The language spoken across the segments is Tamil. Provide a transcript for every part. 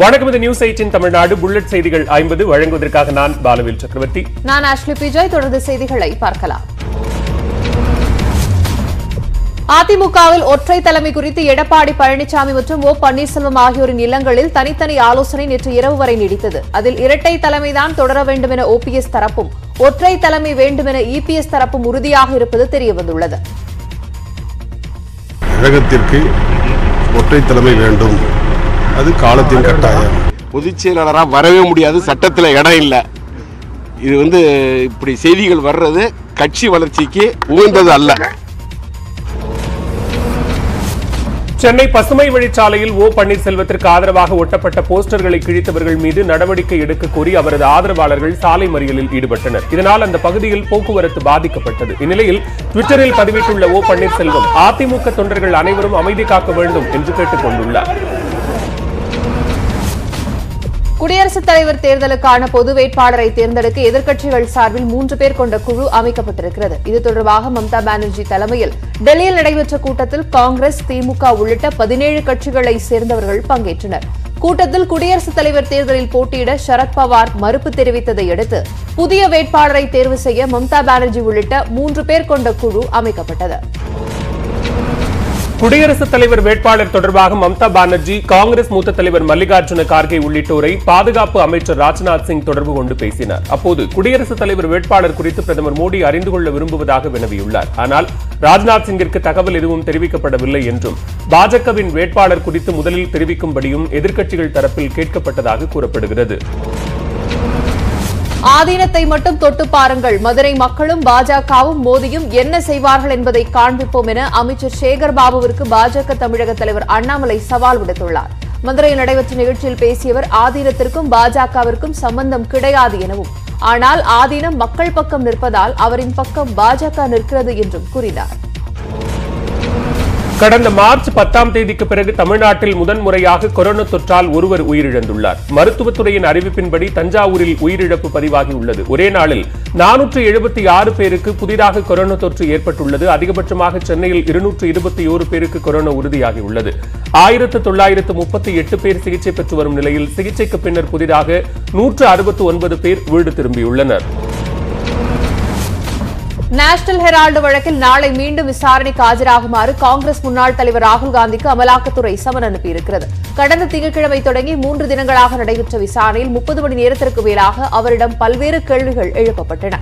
வணக்கம் இது நியூஸ் எயிட்டின் தமிழ்நாடு புல்லட் செய்திகள் ஐம்பது வழங்குவதற்காக நான் பாலவேல் சக்கரவர்த்தி நான் ஆஷ்லி பிஜாய் தொடர்ந்து செய்திகளை பார்க்கலாம் அதிமுகவில் ஒற்றை தலைமை குறித்து எடப்பாடி பழனிசாமி மற்றும் ஓ பன்னீர்செல்வம் ஆகியோரின் இல்லங்களில் தனித்தனி ஆலோசனை நேற்று இரவு வரை நீடித்தது அதில் இரட்டை தலைமைதான் தொடர வேண்டும் என ஓபிஎஸ் தரப்பும் ஒற்றை தலைமை வேண்டும் என இபிஎஸ் தரப்பும் உறுதியாக இருப்பது தெரியவந்துள்ளது கழகத்திற்கு ஒற்றை தலைமை வேண்டும் அது காலத்தின் கட்டாயம் பொதுச் செயலாளராக வரவே முடியாது சட்டத்தில் இடம் இல்லை இது வந்து இப்படி செய்திகள் வர்றது கட்சி வளர்ச்சிக்கு உகந்தது அல்ல சென்னை பசுமை வழிச்சாலையில் ஓ பன்னீர்செல்வத்திற்கு ஆதரவாக ஒட்டப்பட்ட போஸ்டர்களை கிழித்தவர்கள் மீது நடவடிக்கை எடுக்க கோரி அவரது ஆதரவாளர்கள் சாலை மறியலில் ஈடுபட்டனர் இதனால் அந்த பகுதியில் போக்குவரத்து பாதிக்கப்பட்டது இந்நிலையில் ட்விட்டரில் பதிவிட்டுள்ள ஓ பன்னீர்செல்வம் அதிமுக தொண்டர்கள் அனைவரும் அமைதி காக்க வேண்டும் என்று கேட்டுக் கொண்டுள்ளார் குடியரசுத் தலைவர் தேர்தலுக்கான பொது வேட்பாளரை தேர்ந்தெடுக்க எதிர்க்கட்சிகள் சார்பில் மூன்று பேர் கொண்ட குழு அமைக்கப்பட்டிருக்கிறது இது தொடர்பாக மம்தா பானர்ஜி தலைமையில் டெல்லியில் நடைபெற்ற கூட்டத்தில் காங்கிரஸ் திமுக உள்ளிட்ட பதினேழு கட்சிகளை சேர்ந்தவர்கள் பங்கேற்றனர் கூட்டத்தில் குடியரசுத் தலைவர் தேர்தலில் போட்டியிட சரத்பவார் மறுப்பு தெரிவித்ததை அடுத்து புதிய வேட்பாளரை தேர்வு செய்ய மம்தா பானர்ஜி உள்ளிட்ட மூன்று பேர் கொண்ட குழு அமைக்கப்பட்டது குடியரசுத் தலைவர் வேட்பாளர் தொடர்பாக மம்தா பானர்ஜி காங்கிரஸ் மூத்த தலைவர் மல்லிகார்ஜுன கார்கே உள்ளிட்டோரை பாதுகாப்பு அமைச்சர் ராஜ்நாத் சிங் தொடர்பு கொண்டு பேசினார் அப்போது குடியரசுத் தலைவர் வேட்பாளர் குறித்து பிரதமர் மோடி அறிந்து கொள்ள விரும்புவதாக வினவியுள்ளார் ஆனால் ராஜ்நாத் சிங்கிற்கு தகவல் எதுவும் தெரிவிக்கப்படவில்லை என்றும் பாஜகவின் வேட்பாளர் குறித்து முதலில் தெரிவிக்கும்படியும் எதிர்க்கட்சிகள் தரப்பில் கேட்கப்பட்டதாக கூறப்படுகிறது ஆதீனத்தை மட்டும் தொட்டு பாருங்கள் மதுரை மக்களும் பாஜகவும் மோதியும் என்ன செய்வார்கள் என்பதை காண்பிப்போம் என அமைச்சர் சேகர் பாபுவிற்கு பாஜக தமிழக தலைவர் அண்ணாமலை சவால் விடுத்துள்ளார் மதுரையில் நடைபெற்ற நிகழ்ச்சியில் பேசியவர் ஆதீனத்திற்கும் பாஜகவிற்கும் சம்பந்தம் கிடையாது எனவும் ஆனால் ஆதீனம் மக்கள் பக்கம் நிற்பதால் அவரின் பக்கம் பாஜக நிற்கிறது என்றும் கூறினார் கடந்த மார்ச் பத்தாம் தேதிக்கு பிறகு தமிழ்நாட்டில் முதன்முறையாக கொரோனா தொற்றால் ஒருவர் உயிரிழந்துள்ளார் மருத்துவத்துறையின் அறிவிப்பின்படி தஞ்சாவூரில் உயிரிழப்பு பதிவாகியுள்ளது ஒரே நாளில் நானூற்று எழுபத்தி ஆறு பேருக்கு புதிதாக கொரோனா தொற்று ஏற்பட்டுள்ளது அதிகபட்சமாக சென்னையில் இருநூற்று இருபத்தி ஓரு பேருக்கு கொரோனா உறுதியாகியுள்ளது ஆயிரத்து தொள்ளாயிரத்து முப்பத்தி எட்டு பேர் சிகிச்சை பெற்று வரும் நிலையில் சிகிச்சைக்கு பின்னர் புதிதாக நூற்று அறுபத்து ஒன்பது பேர் வீடு திரும்பியுள்ளனர் நேஷனல் ஹெரால்டு வழக்கில் நாளை மீண்டும் விசாரணைக்கு ஆஜராகுமாறு காங்கிரஸ் முன்னாள் தலைவர் ராகுல் காந்திக்கு அமலாக்கத்துறை சமன் அனுப்பியிருக்கிறது கடந்த திங்கட்கிழமை தொடங்கி மூன்று தினங்களாக நடைபெற்ற விசாரணையில் முப்பது மணி நேரத்திற்கு மேலாக அவரிடம் பல்வேறு கேள்விகள் எழுப்பப்பட்டன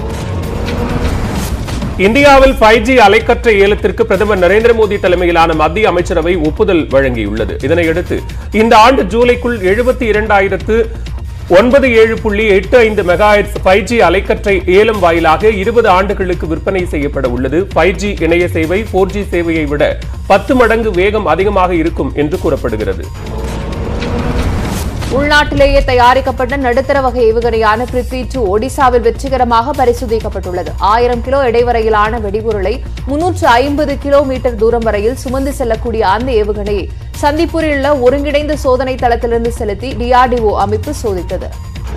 இந்தியாவில் ஃபைவ் ஜி அலைக்கற்றை ஏலத்திற்கு பிரதமர் நரேந்திர மோடி தலைமையிலான மத்திய அமைச்சரவை ஒப்புதல் வழங்கியுள்ளது இதனையடுத்து இந்த ஆண்டு ஜூலைக்குள் எழுபத்தி இரண்டாயிரத்து ஒன்பது ஏழு புள்ளி எட்டு ஐந்து மெகாஹெட்ஸ் ஃபைவ் ஜி அலைக்கற்றை ஏலம் வாயிலாக இருபது ஆண்டுகளுக்கு விற்பனை செய்யப்பட உள்ளது ஃபைவ் ஜி இணைய சேவை போர் ஜி சேவையை விட பத்து மடங்கு வேகம் அதிகமாக இருக்கும் என்று கூறப்படுகிறது உள்நாட்டிலேயே தயாரிக்கப்பட்ட நடுத்தர வகை ஏவுகணையான பிருத்வி டூ ஒடிசாவில் வெற்றிகரமாக பரிசோதிக்கப்பட்டுள்ளது ஆயிரம் கிலோ இடைவரையிலான வெடிபொருளை முன்னூற்று ஐம்பது கிலோமீட்டர் தூரம் வரையில் சுமந்து செல்லக்கூடிய அந்த ஏவுகணையை சந்திப்பூரில் உள்ள ஒருங்கிணைந்த சோதனை தளத்திலிருந்து செலுத்தி டிஆர்டிஓ அமைப்பு சோதித்தது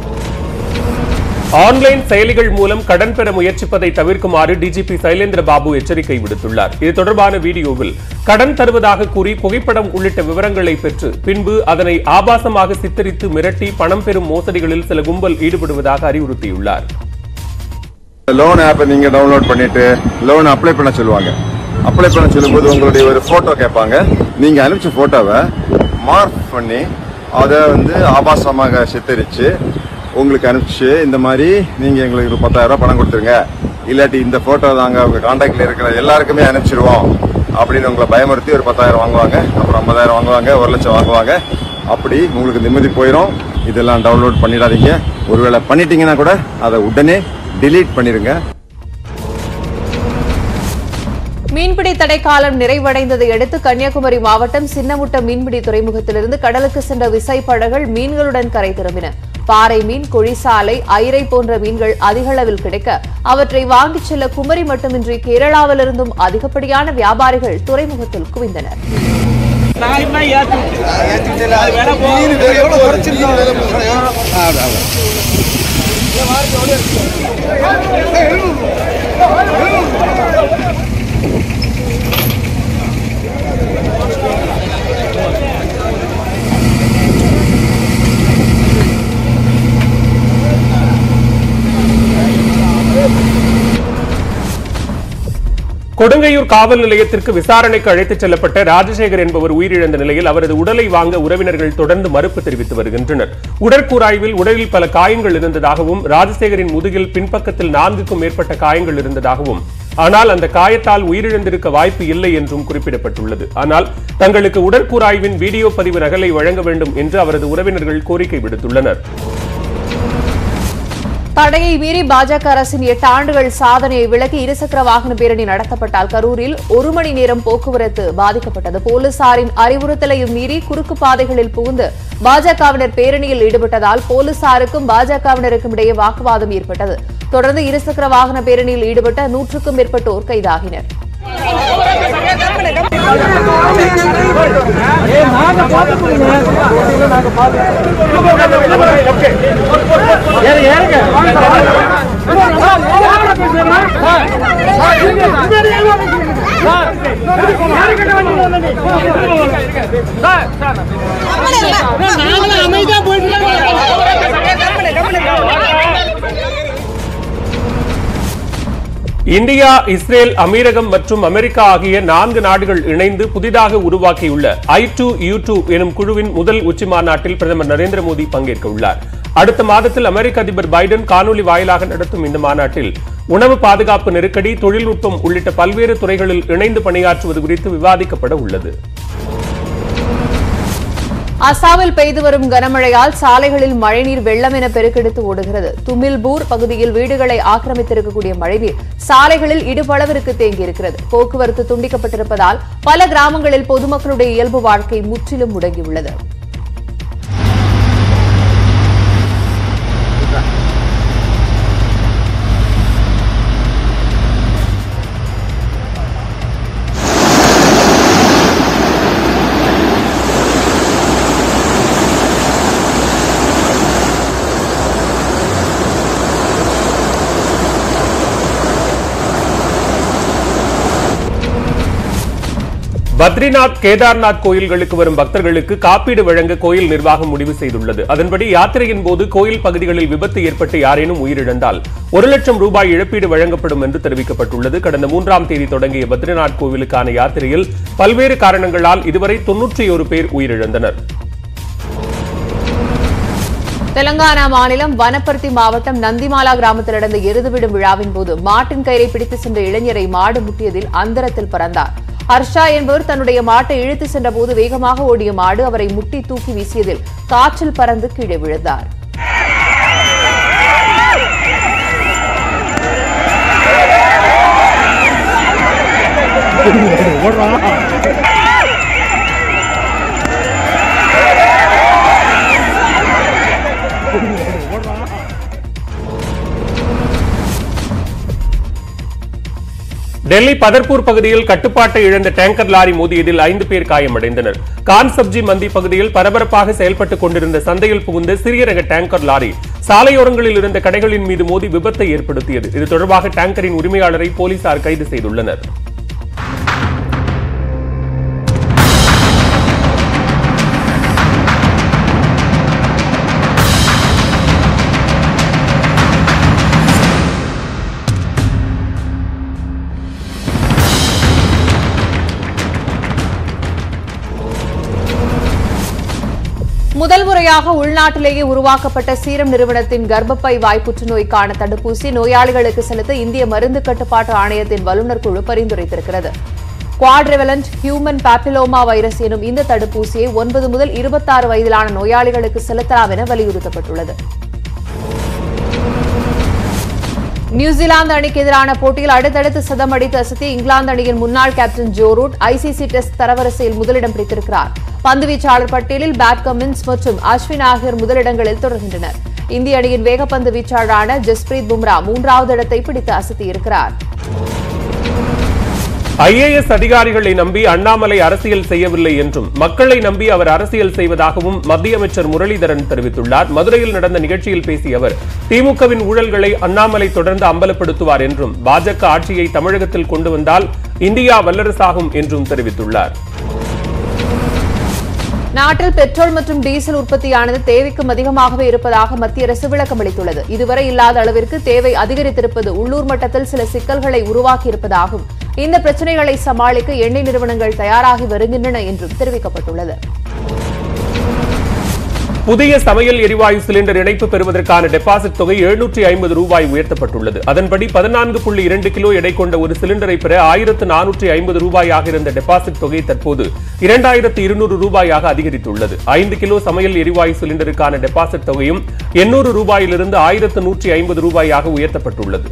ஆன்லைன் செயலிகள் மூலம் கடன் பெற முயற்சிப்பதை தவிர்க்குமாறு டிஜிபி சைலேந்திர பாபு எச்சரிக்கை விடுத்துள்ளார் இது தொடர்பான வீடியோவில் கடன் தருவதாக கூறி புகைப்படம் உள்ளிட்ட விவரங்களை பெற்று பின்பு அதனை ஆபாசமாக சித்தரித்து மிரட்டி பணம் பெறும் மோசடிகளில் சில கும்பல் ஈடுபடுவதாக அறிவுறுத்தியுள்ளார் லோன் ஆப்பை நீங்க டவுன்லோட் பண்ணிட்டு லோன் அப்ளை பண்ண சொல்லுவாங்க அப்ளை பண்ண சொல்லும்போது உங்களுடைய ஒரு போட்டோ கேட்பாங்க நீங்க அனுப்பிச்ச போட்டோவை மார்க் பண்ணி அதை வந்து ஆபாசமாக சித்தரிச்சு உங்களுக்கு அனுப்பிச்சு இந்த மாதிரி நீங்க எங்களுக்கு ஒரு பத்தாயிரம் ரூபாய் பணம் கொடுத்துருங்க இல்லாட்டி இந்த போட்டோ தாங்க உங்க கான்டாக்ட்ல இருக்கிற எல்லாருக்குமே அனுப்பிச்சிருவோம் அப்படின்னு உங்களை பயமுறுத்தி ஒரு பத்தாயிரம் வாங்குவாங்க அப்புறம் ஐம்பதாயிரம் வாங்குவாங்க ஒரு லட்சம் வாங்குவாங்க அப்படி உங்களுக்கு நிம்மதி போயிடும் இதெல்லாம் டவுன்லோட் பண்ணிடாதீங்க ஒருவேளை பண்ணிட்டீங்கன்னா கூட அதை உடனே delete பண்ணிருங்க மீன்பிடி தடைக்காலம் நிறைவடைந்ததை அடுத்து கன்னியாகுமரி மாவட்டம் சின்னமுட்டம் மீன்பிடி துறைமுகத்திலிருந்து கடலுக்கு சென்ற விசைப்படகுகள் மீன்களுடன் கரை திரும்பின பாறை மீன் கொழிசாலை ஐரை போன்ற மீன்கள் அதிக அளவில் கிடைக்க அவற்றை வாங்கிச் செல்ல குமரி மட்டுமின்றி கேரளாவிலிருந்தும் அதிகப்படியான வியாபாரிகள் துறைமுகத்தில் குவிந்தனர் கொடுங்கையூர் காவல் நிலையத்திற்கு விசாரணைக்கு அழைத்துச் செல்லப்பட்ட ராஜசேகர் என்பவர் உயிரிழந்த நிலையில் அவரது உடலை வாங்க உறவினர்கள் தொடர்ந்து மறுப்பு தெரிவித்து வருகின்றனர் உடற்கூராய்வில் உடலில் பல காயங்கள் இருந்ததாகவும் ராஜசேகரின் முதுகில் பின்பக்கத்தில் நான்குக்கும் மேற்பட்ட காயங்கள் இருந்ததாகவும் ஆனால் அந்த காயத்தால் உயிரிழந்திருக்க வாய்ப்பு இல்லை என்றும் குறிப்பிடப்பட்டுள்ளது ஆனால் தங்களுக்கு உடற்கூராய்வின் வீடியோ பதிவு நகலை வழங்க வேண்டும் என்று அவரது உறவினர்கள் கோரிக்கை விடுத்துள்ளனர் தடையை மீறி பாஜக அரசின் எட்டு ஆண்டுகள் சாதனையை விளக்கி இருசக்கர வாகன பேரணி நடத்தப்பட்டால் கரூரில் ஒரு மணி நேரம் போக்குவரத்து பாதிக்கப்பட்டது போலீசாரின் அறிவுறுத்தலையும் மீறி குறுக்கு பாதைகளில் புகுந்து பாஜகவினர் பேரணியில் ஈடுபட்டதால் போலீசாருக்கும் பாஜகவினருக்கும் இடையே வாக்குவாதம் ஏற்பட்டது தொடர்ந்து இருசக்கர வாகன பேரணியில் ஈடுபட்ட நூற்றுக்கும் மேற்பட்டோர் கைதாகினர் இந்தியா இஸ்ரேல் அமீரகம் மற்றும் அமெரிக்கா ஆகிய நான்கு நாடுகள் இணைந்து புதிதாக உருவாக்கியுள்ள ஐ டூ யூ டூ எனும் குழுவின் முதல் உச்சி மாநாட்டில் பிரதமர் நரேந்திர மோடி பங்கேற்க உள்ளார் அடுத்த மாதத்தில் அமெரிக்க அதிபர் பைடன் காணொலி வாயிலாக நடத்தும் இந்த மாநாட்டில் உணவு பாதுகாப்பு நெருக்கடி தொழில்நுட்பம் உள்ளிட்ட பல்வேறு துறைகளில் இணைந்து பணியாற்றுவது குறித்து விவாதிக்கப்பட உள்ளது அசாமில் பெய்து வரும் கனமழையால் சாலைகளில் மழைநீர் வெள்ளம் என பெருக்கெடுத்து ஓடுகிறது துமில்பூர் பகுதியில் வீடுகளை ஆக்கிரமித்திருக்கக்கூடிய மழைநீர் சாலைகளில் இடுபளவிற்கு தேங்கியிருக்கிறது போக்குவரத்து துண்டிக்கப்பட்டிருப்பதால் பல கிராமங்களில் பொதுமக்களுடைய இயல்பு வாழ்க்கை முற்றிலும் முடங்கியுள்ளது பத்ரிநாத் கேதார்நாத் கோயில்களுக்கு வரும் பக்தர்களுக்கு காப்பீடு வழங்க கோயில் நிர்வாகம் முடிவு செய்துள்ளது அதன்படி யாத்திரையின் போது கோயில் பகுதிகளில் விபத்து ஏற்பட்டு யாரேனும் உயிரிழந்தால் ஒரு லட்சம் ரூபாய் இழப்பீடு வழங்கப்படும் என்று தெரிவிக்கப்பட்டுள்ளது கடந்த மூன்றாம் தேதி தொடங்கிய பத்ரிநாத் கோவிலுக்கான யாத்திரையில் பல்வேறு காரணங்களால் இதுவரை தொன்னூற்றி ஒரு பேர் உயிரிழந்தனர் தெலங்கானா மாநிலம் வனப்பர்த்தி மாவட்டம் நந்திமாலா கிராமத்தில் நடந்த எருதுவிடும் விழாவின் போது மாட்டின் கயிறை பிடித்து சென்ற இளைஞரை மாடு முட்டியதில் அந்தரத்தில் பறந்தார் ஹர்ஷா என்பவர் தன்னுடைய மாட்டை இழுத்து சென்றபோது வேகமாக ஓடிய மாடு அவரை முட்டி தூக்கி வீசியதில் காற்றில் பறந்து கீழே விழுந்தார் டெல்லி பதர்பூர் பகுதியில் கட்டுப்பாட்டை இழந்த டேங்கர் லாரி மோதியதில் ஐந்து பேர் காயமடைந்தனர் கான் சப்ஜி மந்தி பகுதியில் பரபரப்பாக செயல்பட்டுக் கொண்டிருந்த சந்தையில் புகுந்த சிறிய ரக டேங்கர் லாரி சாலையோரங்களில் இருந்த கடைகளின் மீது மோதி விபத்தை ஏற்படுத்தியது இது தொடர்பாக டேங்கரின் உரிமையாளரை போலீசார் கைது செய்துள்ளனர் முதல் முறையாக உள்நாட்டிலேயே உருவாக்கப்பட்ட சீரம் நிறுவனத்தின் கர்ப்பப்பை வாய் புற்றுநோய்க்கான தடுப்பூசி நோயாளிகளுக்கு செலுத்த இந்திய மருந்து கட்டுப்பாட்டு ஆணையத்தின் வல்லுநர் குழு பரிந்துரைத்திருக்கிறது குவாட்ரிவலண்ட் ஹியூமன் பாப்பிலோமா வைரஸ் எனும் இந்த தடுப்பூசியை ஒன்பது முதல் இருபத்தாறு வயதிலான நோயாளிகளுக்கு செலுத்தலாம் என வலியுறுத்தப்பட்டுள்ளது நியூசிலாந்து அணிக்கு எதிரான போட்டியில் அடுத்தடுத்து சதம் அடித்து அசத்திய இங்கிலாந்து அணியின் முன்னாள் captain Joe Root ICC test தரவரிசையில் முதலிடம் பிடித்திருக்கிறார் பந்துவீச்சாளர் பட்டியலில் பேட் கமின்ஸ் மற்றும் அஸ்வின் ஆகியோர் முதலிடங்களில் தொடர்கின்றனர் இந்திய அணியின் வேகப்பந்து வீச்சாளரான ஜஸ்பிரீத் பும்ரா மூன்றாவது இடத்தை பிடித்து அசத்தியிருக்கிறார் ஐஏஎஸ் அதிகாரிகளை நம்பி அண்ணாமலை அரசியல் செய்யவில்லை என்றும் மக்களை நம்பி அவர் அரசியல் செய்வதாகவும் மத்திய அமைச்சர் முரளிதரன் தெரிவித்துள்ளார் மதுரையில் நடந்த நிகழ்ச்சியில் பேசிய அவர் திமுகவின் ஊழல்களை அண்ணாமலை தொடர்ந்து அம்பலப்படுத்துவார் என்றும் பாஜக ஆட்சியை தமிழகத்தில் கொண்டு வந்தால் இந்தியா வல்லரசாகும் என்றும் தெரிவித்துள்ளார் நாட்டில் பெட்ரோல் மற்றும் டீசல் உற்பத்தியானது தேவைக்கும் அதிகமாகவே இருப்பதாக மத்திய அரசு விளக்கம் அளித்துள்ளது இதுவரை இல்லாத அளவிற்கு தேவை அதிகரித்திருப்பது உள்ளூர் மட்டத்தில் சில சிக்கல்களை உருவாக்கியிருப்பதாகவும் இந்த பிரச்சனைகளை சமாளிக்க எண்ணெய் நிறுவனங்கள் தயாராகி வருகின்றன என்றும் தெரிவிக்கப்பட்டுள்ளது புதிய சமையல் எரிவாயு சிலிண்டர் இணைப்பு பெறுவதற்கான டெபாசிட் தொகை எழுநூற்றி ஐம்பது ரூபாய் உயர்த்தப்பட்டுள்ளது அதன்படி பதினான்கு புள்ளி இரண்டு கிலோ எடை கொண்ட ஒரு சிலிண்டரை பெற ஆயிரத்து நானூற்றி ஐம்பது ரூபாயாக இருந்த டெபாசிட் தொகை தற்போது இரண்டாயிரத்து இருநூறு ரூபாயாக அதிகரித்துள்ளது ஐந்து கிலோ சமையல் எரிவாயு சிலிண்டருக்கான டெபாசிட் தொகையும் எண்ணூறு ரூபாயிலிருந்து ஆயிரத்து நூற்றி ஐம்பது ரூபாயாக உயர்த்தப்பட்டுள்ளது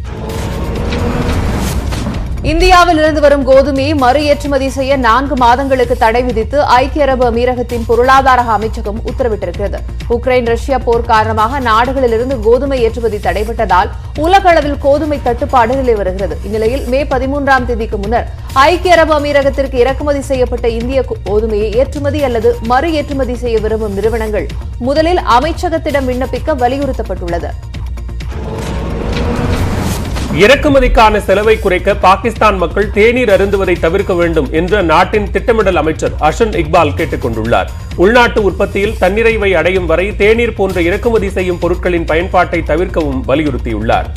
இந்தியாவில் இருந்து வரும் கோதுமையை மறு ஏற்றுமதி செய்ய நான்கு மாதங்களுக்கு தடை விதித்து ஐக்கிய அரபு அமீரகத்தின் பொருளாதார அமைச்சகம் உத்தரவிட்டிருக்கிறது உக்ரைன் ரஷ்யா போர் காரணமாக நாடுகளிலிருந்து கோதுமை ஏற்றுமதி தடைபட்டதால் உலக அளவில் கோதுமை தட்டுப்பாடு நிலை வருகிறது இந்நிலையில் மே பதிமூன்றாம் தேதிக்கு முன்னர் ஐக்கிய அரபு அமீரகத்திற்கு இறக்குமதி செய்யப்பட்ட இந்திய கோதுமையை ஏற்றுமதி அல்லது மறு ஏற்றுமதி செய்ய விரும்பும் நிறுவனங்கள் முதலில் அமைச்சகத்திடம் விண்ணப்பிக்க வலியுறுத்தப்பட்டுள்ளது இறக்குமதிக்கான செலவை குறைக்க பாகிஸ்தான் மக்கள் தேநீர் அருந்துவதை தவிர்க்க வேண்டும் என்று அந்நாட்டின் திட்டமிடல் அமைச்சர் அஷன் இக்பால் கேட்டுக் கொண்டுள்ளார் உள்நாட்டு உற்பத்தியில் தன்னிறைவை அடையும் வரை தேநீர் போன்ற இறக்குமதி செய்யும் பொருட்களின் பயன்பாட்டை தவிர்க்கவும் வலியுறுத்தியுள்ளார்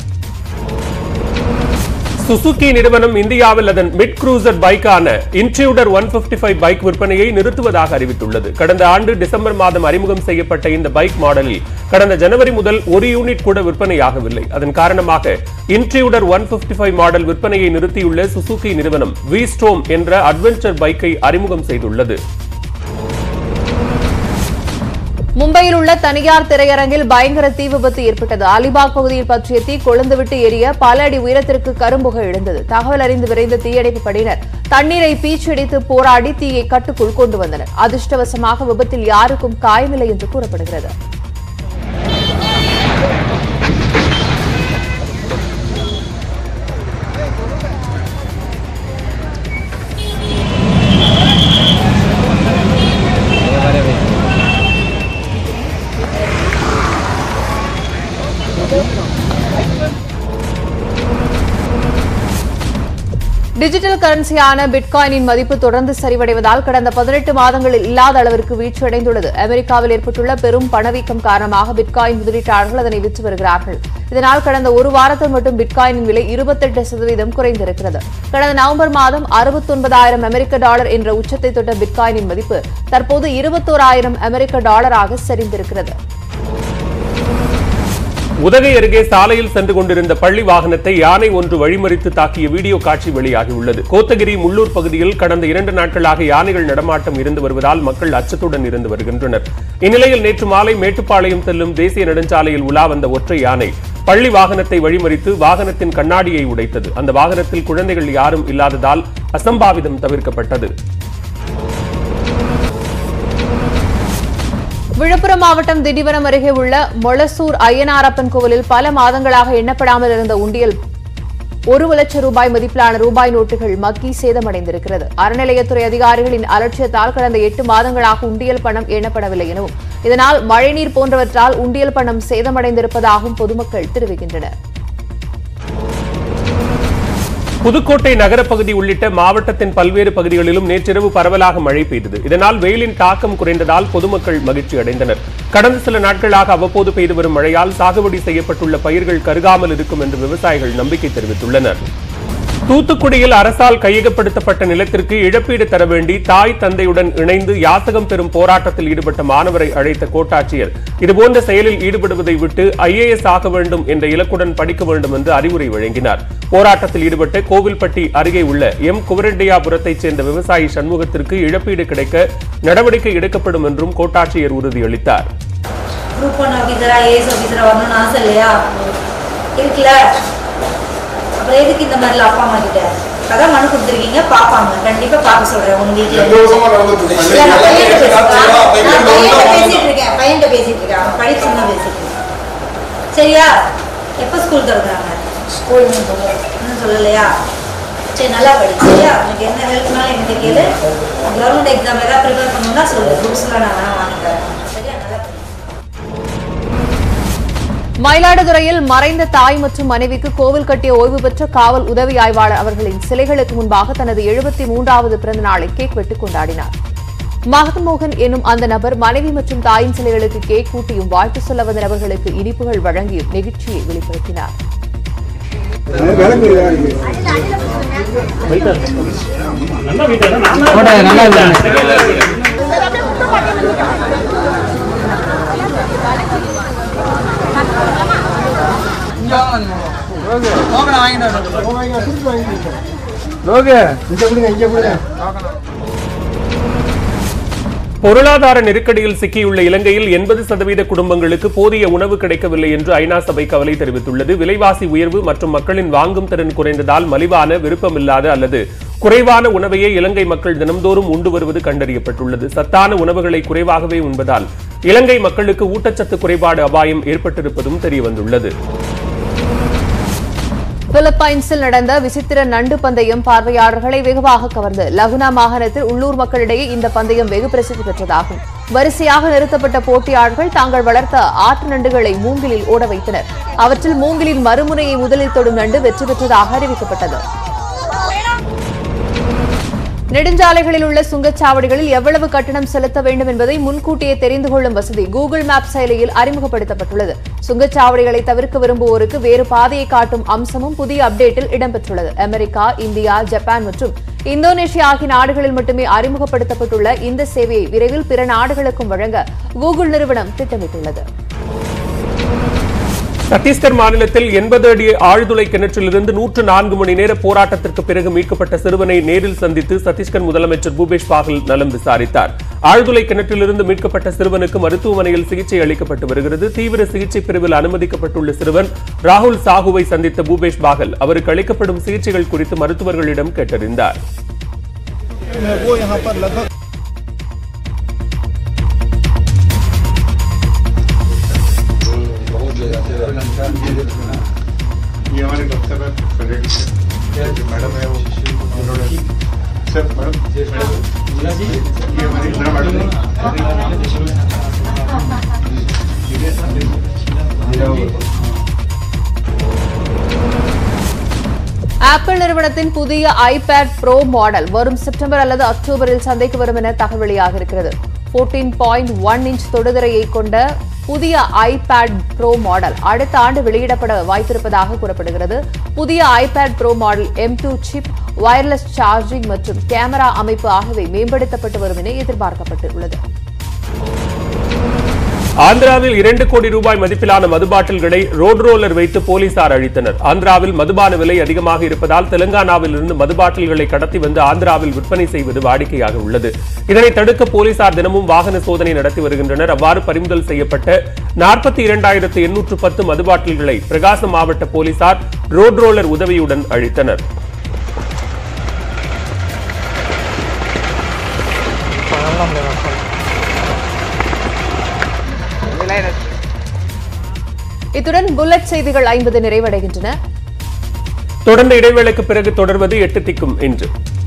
சுசுகி நிறுவனம் இந்தியாவில் அதன் மிட் குரூசர் பைக்கான இன்ட்ரியூடர் ஒன் பைக் விற்பனையை நிறுத்துவதாக அறிவித்துள்ளது கடந்த ஆண்டு டிசம்பர் மாதம் அறிமுகம் செய்யப்பட்ட இந்த பைக் மாடலில் கடந்த ஜனவரி முதல் ஒரு யூனிட் கூட விற்பனையாகவில்லை அதன் காரணமாக இன்ட்ரியூடர் ஒன் மாடல் விற்பனையை நிறுத்தியுள்ள சுசுகி நிறுவனம் வி ஸ்டோம் என்ற அட்வென்ச்சர் பைக்கை அறிமுகம் செய்துள்ளது மும்பையில் உள்ள தனியார் திரையரங்கில் பயங்கர தீ விபத்து ஏற்பட்டது அலிபாக் பகுதியில் பற்றிய தீ கொழுந்துவிட்டு எரிய பல அடி உயரத்திற்கு கரும்புகை எழுந்தது தகவல் அறிந்து விரைந்த தீயணைப்பு படையினர் தண்ணீரை பீச்சடித்து போராடி தீயை கட்டுக்குள் கொண்டு வந்தனர் அதிர்ஷ்டவசமாக விபத்தில் யாருக்கும் காயமில்லை என்று கூறப்படுகிறது டிஜிட்டல் கரன்சியான பிட்காயினின் மதிப்பு தொடர்ந்து சரிவடைவதால் கடந்த பதினெட்டு மாதங்களில் இல்லாத அளவிற்கு வீழ்ச்சியடைந்துள்ளது அமெரிக்காவில் ஏற்பட்டுள்ள பெரும் பணவீக்கம் காரணமாக பிட்காயின் முதலீட்டாளர்கள் அதனை விற்று வருகிறார்கள் இதனால் கடந்த ஒரு வாரத்தில் மட்டும் பிட்காயினின் விலை இருபத்தெட்டு சதவீதம் குறைந்திருக்கிறது கடந்த நவம்பர் மாதம் அறுபத்தொன்பதாயிரம் அமெரிக்க டாலர் என்ற உச்சத்தை தொட்ட பிட்காயினின் மதிப்பு தற்போது இருபத்தோராயிரம் அமெரிக்க டாலராக சரிந்திருக்கிறது உதகை அருகே சாலையில் சென்று கொண்டிருந்த பள்ளி வாகனத்தை யானை ஒன்று வழிமறித்து தாக்கிய வீடியோ காட்சி வெளியாகியுள்ளது கோத்தகிரி முள்ளூர் பகுதியில் கடந்த இரண்டு நாட்களாக யானைகள் நடமாட்டம் இருந்து வருவதால் மக்கள் அச்சத்துடன் இருந்து வருகின்றனர் இந்நிலையில் நேற்று மாலை மேட்டுப்பாளையம் செல்லும் தேசிய நெடுஞ்சாலையில் உலா வந்த ஒற்றை யானை பள்ளி வாகனத்தை வழிமறித்து வாகனத்தின் கண்ணாடியை உடைத்தது அந்த வாகனத்தில் குழந்தைகள் யாரும் இல்லாததால் அசம்பாவிதம் தவிர்க்கப்பட்டது விழுப்புரம் மாவட்டம் திண்டிவனம் அருகே உள்ள மொளசூர் ஐயனாரப்பன் கோவிலில் பல மாதங்களாக எண்ணப்படாமல் இருந்த உண்டியல் ஒரு லட்சம் ரூபாய் மதிப்பிலான ரூபாய் நோட்டுகள் மக்கி சேதமடைந்திருக்கிறது அறநிலையத்துறை அதிகாரிகளின் அலட்சியத்தால் கடந்த எட்டு மாதங்களாக உண்டியல் பணம் எண்ணப்படவில்லை எனவும் இதனால் மழைநீர் போன்றவற்றால் உண்டியல் பணம் சேதமடைந்திருப்பதாகவும் பொதுமக்கள் தெரிவிக்கின்றனர் புதுக்கோட்டை நகரப்பகுதி உள்ளிட்ட மாவட்டத்தின் பல்வேறு பகுதிகளிலும் நேற்றிரவு பரவலாக மழை பெய்தது இதனால் வெயிலின் தாக்கம் குறைந்ததால் பொதுமக்கள் மகிழ்ச்சி அடைந்தனர் கடந்த சில நாட்களாக அவ்வப்போது பெய்து வரும் மழையால் சாகுபடி செய்யப்பட்டுள்ள பயிர்கள் கருகாமல் இருக்கும் என்று விவசாயிகள் நம்பிக்கை தெரிவித்துள்ளனர் தூத்துக்குடியில் அரசால் கையகப்படுத்தப்பட்ட நிலத்திற்கு இழப்பீடு தர வேண்டி தாய் தந்தையுடன் இணைந்து யாசகம் பெறும் போராட்டத்தில் ஈடுபட்ட மாணவரை அழைத்த கோட்டாட்சியர் இதுபோன்ற செயலில் ஈடுபடுவதை விட்டு ஐஏஎஸ் ஆக வேண்டும் என்ற இலக்குடன் படிக்க வேண்டும் என்று அறிவுரை வழங்கினார் போராட்டத்தில் ஈடுபட்ட கோவில்பட்டி அருகே உள்ள எம் குவரண்டியாபுரத்தைச் சேர்ந்த விவசாயி சண்முகத்திற்கு இழப்பீடு கிடைக்க நடவடிக்கை எடுக்கப்படும் என்றும் கோட்டாட்சியர் உறுதியளித்தார் குரூப் ஒன் ஆஃபீஸரா ஏஎஸ் ஆஃபீஸரா வரணும்னு ஆசை இல்லையா இருக்குல்ல அப்புறம் எதுக்கு இந்த மாதிரிலாம் அப்பா அம்மா கிட்ட அதான் மனு கொடுத்துருக்கீங்க பார்ப்பாங்க கண்டிப்பா பார்க்க சொல்றேன் உங்க வீட்டுல இல்ல, நான் பையன்கிட்ட பேசுறேன். நான் பையன்கிட்ட பேசிட்டு இருக்கேன் பையன்கிட்ட பேசிட்டு இருக்கேன் அவன் படிச்சு தான் பேசிட்டு இருக்கேன் சரியா எப்போ ஸ்கூல் திறக்கிறாங்க ஸ்கூல் இன்னும் சொல்லலையா சரி நல்லா படி சரியா உனக்கு என்ன ஹெல்ப்னாலும் என்கிட்ட கேளு கவர்மெண்ட் எக்ஸாம் ஏதாவது ப்ரிப்பேர் பண்ணணும்னா சொல்லு புக்ஸ்லாம் நான் வேணா வாங்கி தரேன் சரியா நல்லா படி மயிலாடுதுறையில் மறைந்த தாய் மற்றும் மனைவிக்கு கோவில் கட்டிய ஓய்வு பெற்ற காவல் உதவி ஆய்வாளர் அவர்களின் சிலைகளுக்கு முன்பாக தனது எழுபத்தி மூன்றாவது பிறந்த நாளை கேக் வெட்டி கொண்டாடினார் மகன்மோகன் என்னும் அந்த நபர் மனைவி மற்றும் தாயின் சிலைகளுக்கு கேக் கூட்டியும் வாழ்த்து சொல்ல வந்த நபர்களுக்கு இனிப்புகள் வழங்கியும் நெகிழ்ச்சியை வெளிப்படுத்தினார் பொருளாதார நெருக்கடியில் சிக்கியுள்ள இலங்கையில் எண்பது சதவீத குடும்பங்களுக்கு போதிய உணவு கிடைக்கவில்லை என்று ஐநா சபை கவலை தெரிவித்துள்ளது விலைவாசி உயர்வு மற்றும் மக்களின் வாங்கும் திறன் குறைந்ததால் மலிவான விருப்பமில்லாத அல்லது குறைவான உணவையே இலங்கை மக்கள் தினம்தோறும் உண்டு வருவது கண்டறியப்பட்டுள்ளது சத்தான உணவுகளை குறைவாகவே உண்பதால் இலங்கை மக்களுக்கு ஊட்டச்சத்து குறைபாடு அபாயம் ஏற்பட்டிருப்பதும் தெரியவந்துள்ளது பிலிப்பைன்ஸில் நடந்த விசித்திர நண்டு பந்தயம் பார்வையாளர்களை வெகுவாக கவர்ந்து லகுனா மாகாணத்தில் உள்ளூர் மக்களிடையே இந்த பந்தயம் வெகு பிரசித்தி பெற்றதாகும் வரிசையாக நிறுத்தப்பட்ட போட்டியாளர்கள் தாங்கள் வளர்த்த ஆட்டு நண்டுகளை மூங்கிலில் ஓட வைத்தனர் அவற்றில் மூங்கிலின் மறுமுனையை முதலில் தொடும் நண்டு வெற்றி பெற்றதாக அறிவிக்கப்பட்டது நெடுஞ்சாலைகளில் உள்ள சுங்கச்சாவடிகளில் எவ்வளவு கட்டணம் செலுத்த வேண்டும் என்பதை முன்கூட்டியே தெரிந்து கொள்ளும் வசதி கூகுள் மேப் செயலியில் அறிமுகப்படுத்தப்பட்டுள்ளது சுங்கச்சாவடிகளை தவிர்க்க விரும்புவோருக்கு வேறு பாதையை காட்டும் அம்சமும் புதிய அப்டேட்டில் இடம்பெற்றுள்ளது அமெரிக்கா இந்தியா ஜப்பான் மற்றும் இந்தோனேஷியா ஆகிய நாடுகளில் மட்டுமே அறிமுகப்படுத்தப்பட்டுள்ள இந்த சேவையை விரைவில் பிற நாடுகளுக்கும் வழங்க கூகுள் நிறுவனம் திட்டமிட்டுள்ளது சத்தீஸ்கர் மாநிலத்தில் எண்பது அடி ஆழ்துளை கிணற்றிலிருந்து நூற்று நான்கு மணி நேர போராட்டத்திற்கு பிறகு மீட்கப்பட்ட சிறுவனை நேரில் சந்தித்து சத்தீஸ்கர் முதலமைச்சர் பூபேஷ் பாகல் நலம் விசாரித்தார் ஆழ்துளை கிணற்றிலிருந்து மீட்கப்பட்ட சிறுவனுக்கு மருத்துவமனையில் சிகிச்சை அளிக்கப்பட்டு வருகிறது தீவிர சிகிச்சை பிரிவில் அனுமதிக்கப்பட்டுள்ள சிறுவன் ராகுல் சாகுவை சந்தித்த பூபேஷ் பாகல் அவருக்கு அளிக்கப்படும் சிகிச்சைகள் குறித்து மருத்துவர்களிடம் கேட்டறிந்தார் ये हमारे डॉक्टर है फ्रेंड मैडम है वो इन्होंने सर मैडम ये हमारी इंदिरा मैडम ஆப்பிள் நிறுவனத்தின் புதிய ஐபேட் ப்ரோ மாடல் வரும் செப்டம்பர் அல்லது அக்டோபரில் சந்தைக்கு வரும் என தகவல் வெளியாக இருக்கிறது 14.1 பாயிண்ட் ஒன் இன்ச் தொடுதிரையை கொண்ட புதிய ஐபேட் ப்ரோ மாடல் அடுத்த ஆண்டு வெளியிடப்பட வாய்ப்பிருப்பதாக கூறப்படுகிறது புதிய iPad Pro model M two chip wireless charging மற்றும் கேமரா அமைப்பு ஆகியவை மேம்படுத்தப்பட்டு வரும் என எதிர்பார்க்கப்பட்டுள்ளது ஆந்திராவில் இரண்டு கோடி ரூபாய் மதிப்பிலான மது பாட்டில்களை ரோட் ரோலர் வைத்து போலீசார் அழித்தனர் ஆந்திராவில் மதுபான விலை அதிகமாக இருப்பதால் தெலுங்கானாவில் இருந்து மது பாட்டில்களை கடத்தி வந்து ஆந்திராவில் விற்பனை செய்வது வாடிக்கையாக உள்ளது இதனை தடுக்க போலீசார் தினமும் வாகன சோதனை நடத்தி வருகின்றனர் அவ்வாறு பறிமுதல் செய்யப்பட்ட நாற்பத்தி இரண்டாயிரத்து எண்ணூற்று பத்து மது பாட்டில்களை பிரகாசம் மாவட்ட போலீசார் ரோட் ரோலர் உதவியுடன் அழித்தனர் இத்துடன் புல்லட் செய்திகள் ஐம்பது நிறைவடைகின்றன தொடர்ந்து இடைவேளைக்கு பிறகு தொடர்வது எட்டு திக்கும் இன்று